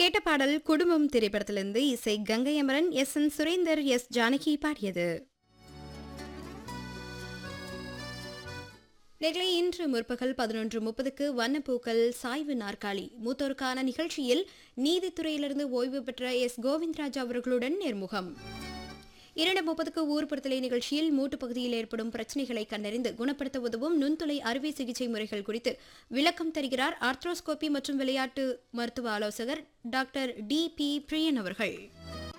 கேட்ட பாடல் குடும்பம் திரைப்படத்திலிருந்து இசை Gangai Amaran S N Surender S Janaki பாடியது நேர்களை இன்று முற்பகல் பதினொன்று முப்பதுக்கு வண்ணப்பூக்கள் சாய்வு நாற்காலி மூத்தோருக்கான நிகழ்ச்சியில் நீதித்துறையிலிருந்து ஓய்வு பெற்ற எஸ் கோவிந்தராஜ் அவர்களுடன் நேர்முகம் இரண்டு முப்பதுக்கு ஊர்படுத்தலை நிகழ்ச்சியில் மூட்டு பகுதியில் ஏற்படும் பிரச்சனைகளை கண்டறிந்து குணப்படுத்த உதவும் நுண்துளை அறுவை சிகிச்சை முறைகள் குறித்து விளக்கம் தருகிறார் ஆர்த்ரோஸ்கோபி மற்றும் விளையாட்டு மருத்துவ ஆலோசகர் டாக்டர் டி பி பிரியன் அவர்கள்